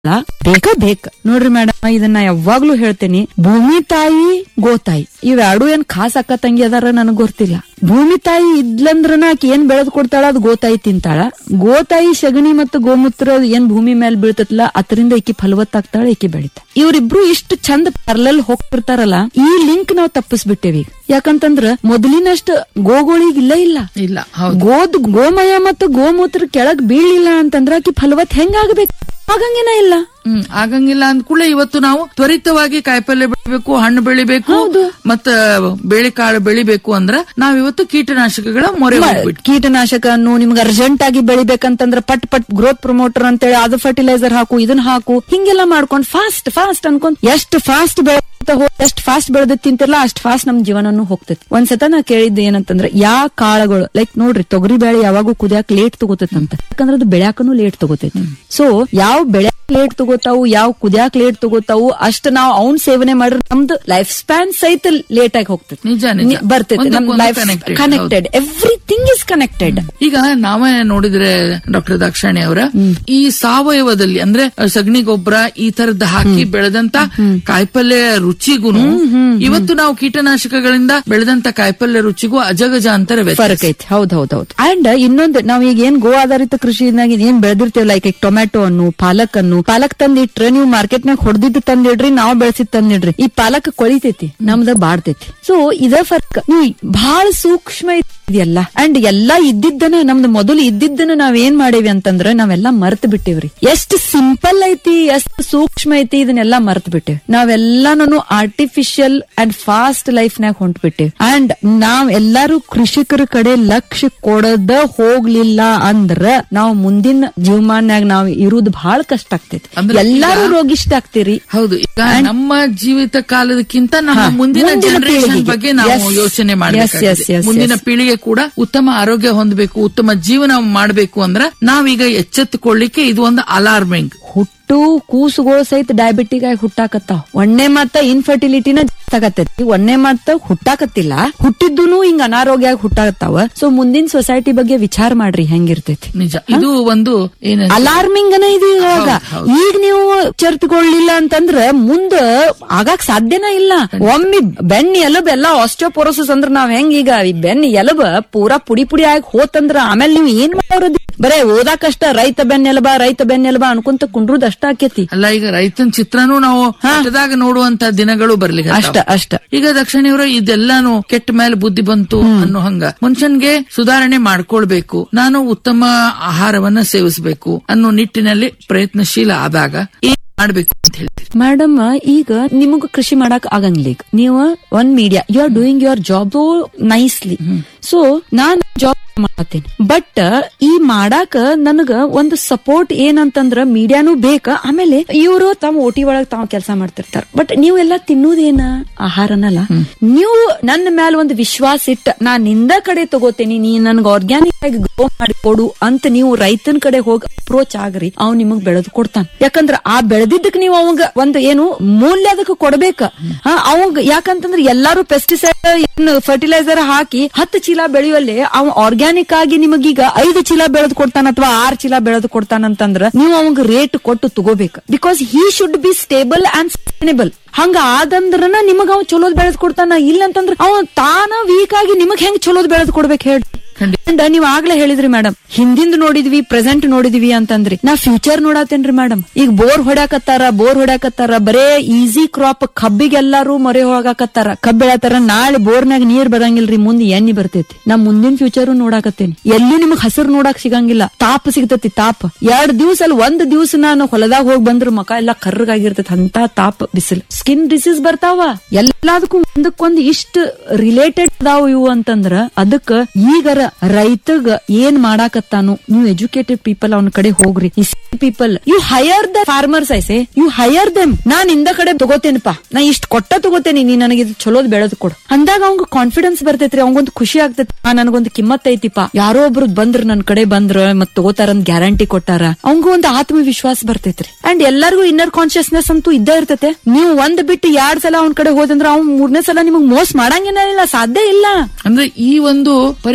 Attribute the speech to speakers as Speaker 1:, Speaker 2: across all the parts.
Speaker 1: ಬೇಕ ಬೇಕ ನೋಡ್ರಿ ಮೇಡಮ್ ಇದನ್ನ ಯಾವಾಗ್ಲೂ ಹೇಳ್ತೇನಿ ಭೂಮಿ ತಾಯಿ ಗೋತಾಯಿ ಇವೆರಡು ಏನ್ ಖಾಸ್ ಅಕ್ಕ ತಂಗಿ ಅದಾರ ನನಗ್ ಗೊತ್ತಿಲ್ಲ ಭೂಮಿ ತಾಯಿ ಇದ್ಲಂದ್ರನ ಆಕಿ ಏನ್ ಬೆಳೆದ್ ಕೊಡ್ತಾಳ ಅದ್ ಗೋತಾಯಿ ತಿಂತಾಳ ಗೋತಾಯಿ ಸಗಣಿ ಮತ್ತು ಗೋಮೂತ್ರ ಏನ್ ಭೂಮಿ ಮೇಲೆ ಬೀಳ್ತತ್ಲ ಅದರಿಂದ ಈಕಿ ಫಲವತ್ತಾಗ್ತಾಳ ಈಕಿ ಬೆಳಿತ ಇವ್ರಿಬ್ರು ಇಷ್ಟು ಚಂದ ಪ್ಯಾರಲಲ್ ಹೋಗ್ತಿರ್ತಾರಲ್ಲ ಈ ಲಿಂಕ್ ನಾವ್ ತಪ್ಪಿಸ್ಬಿಟ್ಟೇವಿ ಯಾಕಂತಂದ್ರ ಮೊದಲಿನಷ್ಟ ಗೋಗಳಿಗ್ ಇಲ್ಲ ಇಲ್ಲ
Speaker 2: ಇಲ್ಲ ಹೌದು
Speaker 1: ಗೋದ್ ಗೋಮಯ ಮತ್ತು ಗೋಮೂತ್ರ ಕೆಳಗ್ ಬೀಳಿಲ್ಲ ಅಂತಂದ್ರ ಆಕಿ ಫಲವತ್ ಹೆಂಗಾಗ್ಬೇಕು ಆಗಂಗೇನ ಇಲ್ಲ
Speaker 2: ಹ್ಮ್ ಆಗಂಗಿಲ್ಲ ಅಂದ್ಕೂಡ್ಲೆ ಇವತ್ತು ನಾವು ತ್ವರಿತವಾಗಿ ಕಾಯಿಪಲ್ಯ ಬೆಳಿಬೇಕು ಹಣ್ಣು ಬೆಳಿಬೇಕು ಮತ್ತ ಬೇಳೆಕಾಳು ಬೆಳಿಬೇಕು ಅಂದ್ರ ನಾವ್ ಇವತ್ತು ಕೀಟನಾಶಕಗಳ ಮೊರೆ ಹೋಗ್ಬಿಟ್ಟು
Speaker 1: ಕೀಟನಾಶಕನ್ನು ನಿಮ್ಗೆ ಅರ್ಜೆಂಟ್ ಆಗಿ ಬೆಳಿಬೇಕಂತಂದ್ರ ಪಟ್ ಪಟ್ ಗ್ರೋತ್ ಪ್ರಮೋಟರ್ ಅಂತೇಳಿ ಅದು ಫರ್ಟಿಲೈಸರ್ ಹಾಕು ಇದನ್ನ ಹಾಕು ಹಿಂಗೆಲ್ಲ ಮಾಡ್ಕೊಂಡ್ ಫಾಸ್ಟ್ ಫಾಸ್ಟ್ ಅನ್ಕೊಂಡ್ ಎಷ್ಟು ಫಾಸ್ಟ್ ಬೆಳೆದ ಎಷ್ಟು ಫಾಸ್ಟ್ ಬೆಳೆದ ತಿಂತಿರಲ್ಲ ಅಷ್ಟ್ ಫಾಸ್ಟ್ ನಮ್ ಜೀವನನು ಹೋಗ್ತೈತಿ ಒಂದ್ಸತ ನಾ ಕೇಳಿದ್ದೆ ಏನಂತಂದ್ರ ಯಾ ಕಾಳುಗಳು ಲೈಕ್ ನೋಡ್ರಿ ತೊಗರಿ ಬೇಳೆ ಯಾವಾಗೂ ಕುದಿಯಾಕ ಲೇಟ್ ತಗೋತೈತಂತ ಯಾಕಂದ್ರ ಅದು ಬೆಳ್ಯಾಕನು ಲೇಟ್ ತಗೋತೈತಿ ಸೊ ಯಾವ ಬೆಳೆ ಲೇಟ್ ತಗೋತಾವು ಯಾವ ಕುದಿಯಾಕ ಲೇಟ್ ತಗೋತಾವು ಅಷ್ಟ ನಾವು ಅವ್ನ್ ಸೇವನೆ ಮಾಡ್ರೆ ನಮ್ದು ಲೈಫ್ ಸ್ಪ್ಯಾನ್ ಸಹಿತ ಲೇಟ್ ಆಗಿ ಹೋಗ್ತೈತಿ
Speaker 2: ನಿಜ ನಿಜ
Speaker 1: ನಿ- ಬರ್ತೈತಿ ನಮ್
Speaker 2: ಒಂದಕ್ಕೊಂದು
Speaker 1: life
Speaker 2: connected,
Speaker 1: connected everything is connected
Speaker 2: ಈಗ ನಾವೇ ನೋಡಿದ್ರೆ ಡಾಕ್ಟರ್ ದಾಕ್ಷಾಣಿ ಅವರ ಈ ಸಾವಯವದಲ್ಲಿ ಅಂದ್ರೆ ಸಗಣಿ ಗೊಬ್ಬರ ಈ ತರದ್ ಹಾಕಿ ಬೆಳೆದಂತ ಕಾಯಿಪಲ್ಯ ರುಚಿಗೂನು ಇವತ್ತು ನಾವು ಕೀಟನಾಶಕಗಳಿಂದ ಬೆಳೆದಂತ ಕಾಯಿಪಲ್ಯ ರುಚಿಗೂ ಅಜಗಜಾಂತರ ವ್ಯತ್ಯಾಸ
Speaker 1: ಫರಕ್ ಐತಿ ಹೌದ್ ಹೌದ್ ಹೌದ್ ಅಂಡ್ ಇನ್ನೊಂದು ನಾವ್ ಈಗ ಏನ್ ಗೋ ಆಧಾರಿತ ಕೃಷಿನಾಗ ಏನ್ ಬೆಳೆದಿರ್ತೇವೆ ಲೈಕ್ ಈಗ ಟೊಮ್ಯಾಟೊ ಅನ್ನು ಪಾಲಕ್ ಅನ್ನು ಪಾಲಕ್ ತಂದಿಟ್ರೆ ನೀವು ಮಾರ್ಕೆಟ್ ನಾಗ ಹೊಡೆದಿದ್ದು ತಂದಿಡ್ರಿ ನಾವ್ ಬೆಳೆಸಿದ್ ತಂದಿಡ್ರಿ ಈ ಪಾಲಕ್ ಕೊಳಿತೈತಿ ನಮ್ದ ಬಾಡ್ತೈತಿ ಸೊ ಇದ ಫರ್ಕ್ ನೀವು ಬಹಳ ಸೂಕ್ಷ್ಮ ಇದೆಯಲ್ಲ ಅಂಡ್ ಎಲ್ಲಾ ಇದ್ದಿದ್ದನ್ನ ನಮ್ದು ಮೊದಲು ಇದ್ದಿದ್ದನ್ನ ನಾವ್ ಏನ್ ಮಾಡೇವಿ ಅಂತಂದ್ರ ನಾವೆಲ್ಲಾ ಮರ್ತ್ ಬಿಟ್ಟಿವ್ರಿ ಎಷ್ಟ್ ಸಿಂಪಲ್ ಐತಿ ಎಷ್ಟ್ ಸೂಕ್ಷ್ಮ ಐತಿ ಇದನ್ನೆಲ್ಲಾ ಮರ್ತ್ ಬಿಟ್ಟೇವಿ ನಾವೆಲ್ಲಾನು ಆರ್ಟಿಫಿಷಿಯಲ್ ಅಂಡ್ ಫಾಸ್ಟ್ ಲೈಫ್ ನಾಗ ಹೊಂಟ್ಬಿಟ್ಟೇವಿ ಅಂಡ್ ನಾವ್ ಎಲ್ಲಾರು ಕೃಷಿಕರ ಕಡೆ ಲಕ್ಷ್ಯ ಕೊಡದ ಹೋಗ್ಲಿಲ್ಲ ಅಂದ್ರ ನಾವ್ ಮುಂದಿನ ಜೀವಮಾನ್ಯಾಗ ನಾವ್ ಇರುದ್ ಬಹಳ ಕಷ್ಟ ಆಗ್ತೈತಿ
Speaker 2: ಅಂದ್ರೆ
Speaker 1: ಎಲ್ಲಾರು
Speaker 2: ಈಗ-
Speaker 1: ರೋಗಿಷ್ಟ ಆಗ್ತೀರಿ
Speaker 2: ಹೌದು ಈಗ ನಮ್ಮ ಜೀವಿತ ಕಾಲದಕ್ಕಿಂತ ನಮ್ಮ
Speaker 1: ಹಾ,
Speaker 2: ಮುಂದಿನ
Speaker 1: ಮುಂದಿನ
Speaker 2: ಜನರೇಷನ್
Speaker 1: ಪೀಳಿಗೆಗೆ.
Speaker 2: ಬಗ್ಗೆ ನಾವು
Speaker 1: Yes.
Speaker 2: ಯೋಚನೆ
Speaker 1: Yes, yes,
Speaker 2: ಮಾಡಬೇಕಾಗಿದೆ
Speaker 1: yes,
Speaker 2: ಮುಂದಿನ
Speaker 1: yes.
Speaker 2: ಪೀಳಿಗೆ ಕೂಡ ಉತ್ತಮ ಆರೋಗ್ಯ ಹೊಂದಬೇಕು ಉತ್ತಮ ಜೀವನ ಮಾಡಬೇಕು ಅಂದ್ರ ನಾವೀಗ ಎಚ್ಚೆತ್ತುಕೊಳ್ಳಿಕ್ಕೆ ಇದು ಒಂದು ಅಲಾರ್ಮಿಂಗ್
Speaker 1: ಹುಟ್ಟು ಕೂಸುಗಳು ಸಹಿತ ಡಯಾಬಿಟಿಕ್ ಆಗಿ ಹುಟ್ಟಾಕತ್ತಾವ ಒಣ್ಣೆ ಮತ್ತ ಇನ್ಫರ್ಟಿಲಿಟಿನ ತಗತೈತಿ ಒಣ್ಣೆ ಮತ್ತ ಹುಟ್ಟಾಕತ್ತಿಲ್ಲ ಹುಟ್ಟಿದ್ದೂನು ಹಿಂಗ ಅನಾರೋಗ್ಯ ಆಗಿ ಹುಟ್ಟಾಕತ್ತಾವ ಸೊ ಮುಂದಿನ ಸೊಸೈಟಿ ಬಗ್ಗೆ ವಿಚಾರ ಮಾಡ್ರಿ ಹೆಂಗಿರ್ತೈತಿ
Speaker 2: ನಿಜ ಇದು ಒಂದು ಏನ
Speaker 1: ಅಲಾರ್ಮಿಂಗ್ ಅನ ಇದು ಇವಾಗ ಈಗ ನೀವು ಚರ್ತ್ಕೊಳ್ಳಿಲ್ಲ ಅಂತಂದ್ರ ಮುಂದ ಆಗಾಕ್ ಸಾಧ್ಯನ ಇಲ್ಲ ಒಮ್ಮೆ ಬೆನ್ನಿ ಎಲಬ್ ಎಲ್ಲ ಆಸ್ಟಿಯೋಪೊರೋಸಿಸ್ ಅಂದ್ರ ನಾವ್ ಹೆಂಗ್ ಈಗ ಈ ಬೆನ್ನಿ ಎಲಬ ಪೂರಾ ಪುಡಿ ಪುಡಿ ಆಗಿ ಹೋತಂದ್ರ ಆಮೇಲೆ ನೀವು ಏನ್ ಮಾಡೋದು ಬರೇ ಓದಾಕಷ್ಟ ರೈತ ಬೆನ್ನೆಲಬ ರೈತ ಬೆನ್ನೆಲಬ ಅನ್ಕೊಂತ ಕುಂಡ್ರುದ್ ಅಷ್ಟ ಆಕೇತಿ
Speaker 2: ಅಲ್ಲ ಈಗ ರೈತನ ಚಿತ್ರನೂ ನಾವು ಪಟ್ಟದಾಗ ನೋಡುವಂತ ದಿನಗಳು ಬರ್ಲಿಕ್ಕೆ
Speaker 1: ಅಷ್ಟ ಅಷ್ಟ
Speaker 2: ಈಗ ದಕ್ಷಿಣಿಯವರು ಇದೆಲ್ಲಾನು ಕೆಟ್ಟ ಮೇಲೆ ಬುದ್ಧಿ ಬಂತು ಅನ್ನೋ ಹಂಗ ಮನುಷ್ಯನ್ಗೆ ಸುಧಾರಣೆ ಮಾಡ್ಕೊಳ್ಬೇಕು ನಾನು ಉತ್ತಮ ಆಹಾರವನ್ನ ಸೇವಿಸಬೇಕು ಅನ್ನೋ ನಿಟ್ಟಿನಲ್ಲಿ ಪ್ರಯತ್ನಶೀಲ ಆದಾಗ ಏನ್ ಮಾಡ್ಬೇಕು ಅಂತ ಹೇಳ್ತೀರಿ
Speaker 1: ಮೇಡಮ್ ಈಗ ನಿಮಗ ಕೃಷಿ ಮಾಡಕ್ ಆಗಂಗಿಲ್ಲ ಈಗ ನೀವು ಒಂದ್ media you are doing your job nicely so ನಾನ್ ಜಾಬ್ ಮಾಡತ್ತೇನೆ ಬಟ್ ಈ ಮಾಡಾಕ ನನಗ ಒಂದು ಸಪೋರ್ಟ್ ಏನಂತಂದ್ರ ಮೀಡಿಯಾನು ಬೇಕ ಆಮೇಲೆ ಇವರು ತಮ್ಮ ಓಟಿ ಒಳಗ್ ತಾವ್ ಕೆಲಸ ಮಾಡ್ತಿರ್ತಾರ ಬಟ್ ನೀವೆಲ್ಲ ತಿನ್ನುವುದೇನ ಆಹಾರನಲ್ಲ ನೀವು ನನ್ನ ಮ್ಯಾಲ ಒಂದು ವಿಶ್ವಾಸ ಇಟ್ಟ ನಾ ನಿಂದ ಕಡೆ ತಗೋತೇನಿ ನೀ ನನ್ಗ ಆರ್ಗ್ಯಾನಿಕ್ ಆಗಿ ಗ್ರೋ ಮಾಡಿ ಕೊಡು ಅಂತ ನೀವು ರೈತನ ಕಡೆ ಹೋಗಿ ಅಪ್ರೋಚ್ ಆಗ್ರಿ ಅವ್ ನಿಮಗ್ ಬೆಳೆದು ಕೊಡ್ತಾನ ಯಾಕಂದ್ರ ಆ ಬೆಳೆದಿದ್ದಕ್ ನೀವು ಅವಂಗ ಒಂದು ಏನು ಮೂಲ್ಯ ಅದಕ್ಕೆ ಕೊಡ್ಬೇಕ ಹಾ ಅವಂಗ ಯಾಕಂತಂದ್ರ ಎಲ್ಲಾರು ಪೆಸ್ಟಿಸೈಡ್ ಏನು ಫರ್ಟಿಲೈಸರ್ ಹಾಕಿ ಹತ್ತು ಚೀಲ ಬೆಳೆಯುವಲ್ಲಿ ಅವ ಆರ್ಗ್ಯಾನಿಕ್ ಆಗಿ ನಿಮಗೀಗ ಐದು ಚೀಲ ಬೆಳೆದು ಕೊಡ್ತಾನ ಅಥವಾ ಆರ್ ಚೀಲ ಬೆಳೆದು ಕೊಡ್ತಾನಂತಂದ್ರ ನೀವು ಅವಂಗ ರೇಟ್ ಕೊಟ್ಟು ತಗೋಬೇಕು because he should be stable and sustainable ಹಂಗ ಆದಂದ್ರನ ನಿಮಗ ಅವ್ ಚಲೋದ್ ಬೆಳೆದ್ ಕೊಡ್ತಾನ ಇಲ್ಲ ಅಂತಂದ್ರ ಅವ ತಾನ ವೀಕ್ ಆಗಿ ನಿಮಗ್ ಹೆಂಗ್ ಚಲೋದ್ ಬೆಳೆದ್ ಕೊಡ್ಬೇಕು ಹೇಳಿ ಅಂಡ್ ನೀವ್ ಆಗ್ಲೇ ಹೇಳಿದ್ರಿ ಮೇಡಮ್ ಹಿಂದಿಂದ ನೋಡಿದ್ವಿ ಪ್ರೆಸೆಂಟ್ ನೋಡಿದ್ವಿ ಅಂತಂದ್ರಿ ನಾ ಫ್ಯೂಚರ್ ನೋಡತ್ತೇನ್ರಿ ಮೇಡಮ್ ಈಗ ಬೋರ್ ಹೊಡ್ಯಾಕತ್ತಾರ ಬೋರ್ ಹೊಡ್ಯಾಕತ್ತಾರ ಬರೇ ಈಸಿ ಕ್ರಾಪ್ ಕಬ್ಬಿಗೆಲ್ಲಾರು ಮೊರೆ ಹೋಗಾಕತ್ತಾರ ಕಬ್ಬ್ ಬೆಳತಾರ ನಾಳೆ ಬೋರ್ನಾಗ ನೀರ್ ಬರಂಗಿಲ್ರಿ ಮುಂದೆ ಎಣ್ಣಿ ಬರ್ತೈತಿ ನಾ ಮುಂದಿನ ಫ್ಯೂಚರ್ ನೋಡಾಕತ್ತೇನಿ ಎಲ್ಲಿ ನಿಮಗ್ ಹಸಿರು ನೋಡಾಕ್ ಸಿಗಂಗಿಲ್ಲ ತಾಪ ಸಿಗ್ತೈತಿ ತಾಪ ಎರಡ್ ದಿವ್ಸ ಅಲ್ಲಿ ಒಂದ್ ದಿವ್ಸ ನಾನು ಹೊಲದಾಗ ಹೋಗಿ ಬಂದ್ರ ಮಕ ಎಲ್ಲಾ ಕರ್ರಗಾಗಿರ್ತೈತಿ ಅಂತ ತಾಪ ಬಿಸಿಲು ಸ್ಕಿನ್ ಡಿಸೀಸ್ ಬರ್ತಾವ ಎಲ್ಲದಕ್ಕೂ ಒಂದಕ್ಕೊಂದ್ ಇಷ್ಟ ರಿಲೇಟೆಡ್ ಅದಾವ ಇವು ಅಂತಂದ್ರ ಅದಕ್ಕ ಈಗರ ರೈತಗ ಏನ್ ಮಾಡಾಕತ್ತಾನು ನೀವು ಎಜುಕೇಟೆಡ್ ಪೀಪಲ್ ಅವನ ಕಡೆ ಹೋಗ್ರಿ people you hire the farmers I say you hire them ನಾನ್ ಇಂದ ಕಡೆ ತಗೋತೇನಪ್ಪ ನಾ ಇಷ್ಟ ಕೊಟ್ಟ ತಗೋತೇನಿ ನೀ ನನಗೆ ಇದು ಚಲೋದ್ ಬೆಳೆದ್ ಕೊಡು ಅಂದಾಗ ಅವಂಗ ಕಾನ್ಫಿಡೆನ್ಸ್ ಬರ್ತೈತ್ರಿ ಅವಂಗೊಂದು ಖುಷಿ ಆಗ್ತೈತಿ ಆ ನನಗೊಂದು ಕಿಮ್ಮತ್ ಐತಿಪ್ಪ ಯಾರೋ ಒಬ್ರು ಬಂದ್ರ ನನ್ ಕಡೆ ಬಂದ್ರ ಮತ್ ತಗೋತಾರಂತ ಗ್ಯಾರಂಟಿ ಕೊಟ್ಟಾರ ಅವಂಗ ಒಂದು ಆತ್ಮವಿಶ್ವಾಸ ಬರ್ತೈತ್ರಿ ಅಂಡ್ ಎಲ್ಲರಿಗೂ ಇನ್ನರ್ ಕಾನ್ಶಿಯಸ್ನೆಸ್ ಅಂತೂ ಇದ್ದೇ ಇರ್ತೈತೆ ನೀವು ಒಂದ್ ಬಿಟ್ಟು ಎರಡ್ ಸಲ ಅವ್ನ ಕಡೆ ಹೋದಂದ್ರ ಅವ್ನ್ ಮೂರನೇ ಸಲ ನಿಮಗ್ ಮೋಸ ಮಾಡಂಗೇನಿಲ್ಲ ಸಾಧ್ಯ ಇಲ್ಲ
Speaker 2: ಅಂದ್ರೆ ಈ ಒಂದು ಪರಿವರ್ತನೆ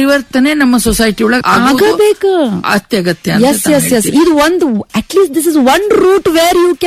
Speaker 2: ಭಾವನೆ ನಮ್ಮ ಸೊಸೈಟಿ ಒಳಗ
Speaker 1: ಆಗಬೇಕು
Speaker 2: ಅತ್ಯಗತ್ಯ ಅಂತ
Speaker 1: ಎಸ್
Speaker 2: ತಾವ್
Speaker 1: ಎಸ್ ಎಸ್
Speaker 2: ಹೇಳ್ತೀರಿ.
Speaker 1: ಇದು ಒಂದು at least this is one route where you